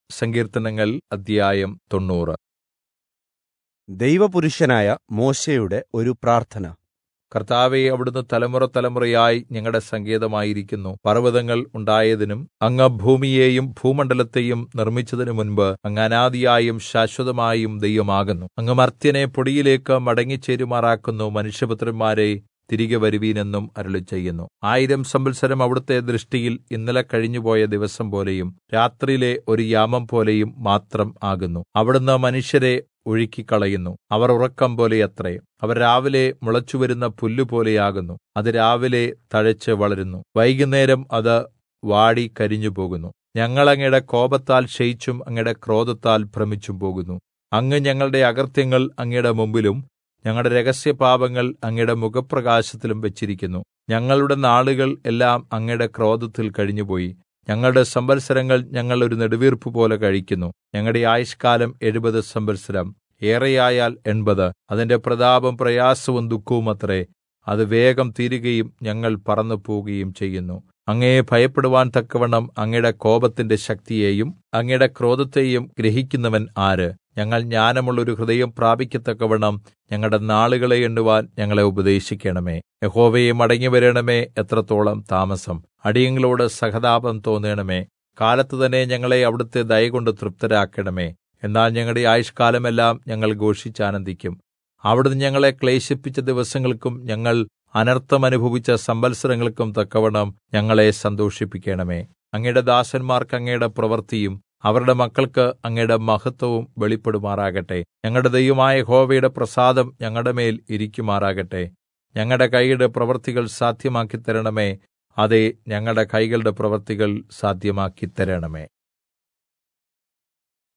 സങ്കീർത്തനങ്ങൾ അധ്യായം തൊണ്ണൂറ് ദൈവപുരുഷനായ മോശെയുടെ ഒരു പ്രാർത്ഥന കർത്താവേ അവിടുന്ന് തലമുറ തലമുറയായി ഞങ്ങളുടെ സങ്കേതമായിരിക്കുന്നു പർവ്വതങ്ങൾ ഉണ്ടായതിനും അങ്ങ് ഭൂമിയെയും ഭൂമണ്ഡലത്തെയും നിർമ്മിച്ചതിനു മുൻപ് അങ്ങ് അനാദിയായും ശാശ്വതമായും ദൈവമാകുന്നു അങ്ങ് മർത്യനെ പൊടിയിലേക്ക് മടങ്ങിച്ചേരുമാറാക്കുന്നു മനുഷ്യപുത്രന്മാരെ തിരികെ വരുവീനെന്നും അരുളിച്ചെയ്യുന്നു ആയിരം സംവത്സരം അവിടുത്തെ ദൃഷ്ടിയിൽ ഇന്നലെ കഴിഞ്ഞുപോയ ദിവസം പോലെയും രാത്രിയിലെ ഒരു യാമം പോലെയും മാത്രം ആകുന്നു അവിടുന്ന് മനുഷ്യരെ ഒഴുക്കിക്കളയുന്നു അവർ ഉറക്കം പോലെയത്രേ അവർ രാവിലെ മുളച്ചുവരുന്ന പുല്ലുപോലെയാകുന്നു അത് രാവിലെ തഴച്ച് വളരുന്നു വൈകുന്നേരം അത് വാടി കരിഞ്ഞുപോകുന്നു ഞങ്ങൾ അങ്ങയുടെ കോപത്താൽ ക്ഷയിച്ചും അങ്ങയുടെ ക്രോധത്താൽ ഭ്രമിച്ചും പോകുന്നു അങ്ങ് ഞങ്ങളുടെ അകൃത്യങ്ങൾ അങ്ങയുടെ മുമ്പിലും ഞങ്ങളുടെ രഹസ്യപാപങ്ങൾ അങ്ങയുടെ മുഖപ്രകാശത്തിലും വെച്ചിരിക്കുന്നു ഞങ്ങളുടെ നാളുകൾ എല്ലാം അങ്ങയുടെ ക്രോധത്തിൽ കഴിഞ്ഞുപോയി ഞങ്ങളുടെ സംവത്സരങ്ങൾ ഞങ്ങൾ ഒരു നെടുവീർപ്പ് പോലെ കഴിക്കുന്നു ഞങ്ങളുടെ ആയുഷ്കാലം എഴുപത് സംവത്സരം ഏറെയായാൽ എൺപത് അതിന്റെ പ്രതാപം പ്രയാസവും ദുഃഖവും അത്രേ അത് വേഗം തീരുകയും ഞങ്ങൾ പറന്നു പോവുകയും ചെയ്യുന്നു അങ്ങയെ ഭയപ്പെടുവാൻ തക്കവണ്ണം അങ്ങയുടെ കോപത്തിന്റെ ശക്തിയെയും അങ്ങയുടെ ക്രോധത്തെയും ഗ്രഹിക്കുന്നവൻ ആര് ഞങ്ങൾ ജ്ഞാനമുള്ളൊരു ഹൃദയം പ്രാപിക്കത്തക്കവണ്ണം ഞങ്ങളുടെ നാളുകളെ എണ്ണുവാൻ ഞങ്ങളെ ഉപദേശിക്കണമേ യഹോവയെ മടങ്ങി വരണമേ എത്രത്തോളം താമസം അടിയങ്ങളോട് സഹതാപം തോന്നണമേ കാലത്ത് തന്നെ ഞങ്ങളെ അവിടുത്തെ ദയകൊണ്ട് തൃപ്തരാക്കണമേ എന്നാൽ ഞങ്ങളുടെ ആയുഷ്കാലമെല്ലാം ഞങ്ങൾ ഘോഷിച്ചാനന്ദിക്കും അവിടുന്ന് ഞങ്ങളെ ക്ലേശിപ്പിച്ച ദിവസങ്ങൾക്കും ഞങ്ങൾ അനർത്ഥം അനുഭവിച്ച സംവത്സരങ്ങൾക്കും തക്കവണ്ണം ഞങ്ങളെ സന്തോഷിപ്പിക്കണമേ അങ്ങയുടെ ദാസന്മാർക്ക് അങ്ങയുടെ പ്രവൃത്തിയും അവരുടെ മക്കൾക്ക് അങ്ങയുടെ മഹത്വവും വെളിപ്പെടുമാറാകട്ടെ ഞങ്ങളുടെ ദൈവമായ ഹോവയുടെ പ്രസാദം ഞങ്ങളുടെ മേൽ ഇരിക്കുമാറാകട്ടെ ഞങ്ങളുടെ കൈയുടെ പ്രവൃത്തികൾ സാധ്യമാക്കി തരണമേ അതെ ഞങ്ങളുടെ കൈകളുടെ പ്രവൃത്തികൾ സാധ്യമാക്കി തരണമേ